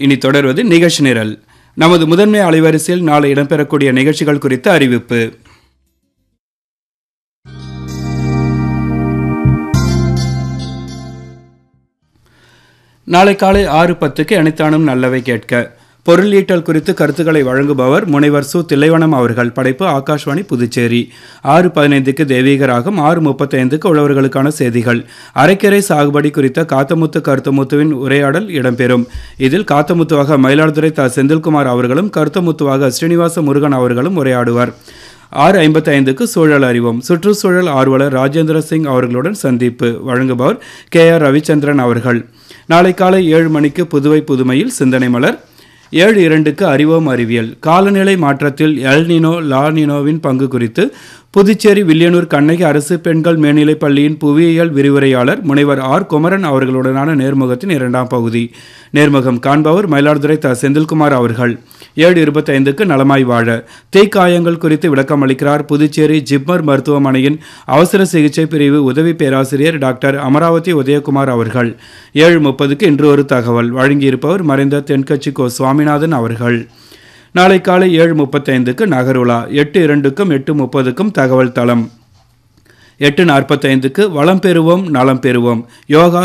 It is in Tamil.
இனி தொடர்வது நிகழ்ச்சி நிரல் நமது முதன்மை அலைவரிசையில் நாளை இடம்பெறக்கூடிய நிகழ்ச்சிகள் குறித்த அறிவிப்பு நாளை காலை ஆறு பத்துக்கு அனைத்தானும் நல்லவை கேட்க பொருளீட்டல் குறித்து கருத்துக்களை வழங்குபவர் முனைவர் சு தில்லைவனம் அவர்கள் படைப்பு ஆகாஷ்வாணி புதுச்சேரி ஆறு பதினைந்துக்கு தெய்வீகராகும் ஆறு முப்பத்தைந்துக்கு உழவர்களுக்கான செய்திகள் அரைக்கரை சாகுபடி குறித்த காத்தமுத்து கருத்தமுத்துவின் உரையாடல் இடம்பெறும் இதில் காத்தமுத்துவாக மயிலாடுதுறை த செந்தில்குமார் அவர்களும் கருத்தமுத்துவாக ஸ்ரீனிவாச முருகன் அவர்களும் உரையாடுவார் ஆறு ஐம்பத்தி ஐந்துக்கு சூழல் அறிவோம் சுற்றுச்சூழல் ஆர்வலர் ராஜேந்திர சிங் அவர்களுடன் சந்திப்பு வழங்குபவர் கே ஆர் ரவிச்சந்திரன் அவர்கள் நாளை காலை ஏழு மணிக்கு புதுவை புதுமையில் சிந்தனை மலர் ஏழு இரண்டுக்கு அறிவோம் அறிவியல் காலநிலை மாற்றத்தில் எல்னினோ லானினோவின் பங்கு குறித்து புதுச்சேரி வில்லியனூர் கண்ணகி அரசு பெண்கள் மேல்நிலைப் பள்ளியின் புவியியல் விரிவுரையாளர் முனைவர் ஆர் குமரன் அவர்களுடனான நேர்முகத்தின் இரண்டாம் பகுதி நேர்முகம் காண்பவர் மயிலாடுதுறை த செந்தில்குமார் அவர்கள் ஏழு இருபத்தைந்துக்கு நலமாய் வாழ தீக்காயங்கள் குறித்து விளக்கம் அளிக்கிறார் புதுச்சேரி ஜிப்மர் மருத்துவமனையின் அவசர சிகிச்சை பிரிவு உதவி பேராசிரியர் டாக்டர் அமராவதி உதயகுமார் அவர்கள் ஏழு முப்பதுக்கு இன்று ஒரு தகவல் வழங்கியிருப்பவர் மறைந்த தென்கட்சி கோ சுவாமிநாதன் அவர்கள் நாளை காலை ஏழு முப்பத்தைந்துக்கு நகருலா எட்டு இரண்டுக்கும் எட்டு முப்பதுக்கும் தகவல் தளம் எட்டு நாற்பத்தைந்துக்கு வளம் பெறுவோம் நலம் பெறுவோம் யோகா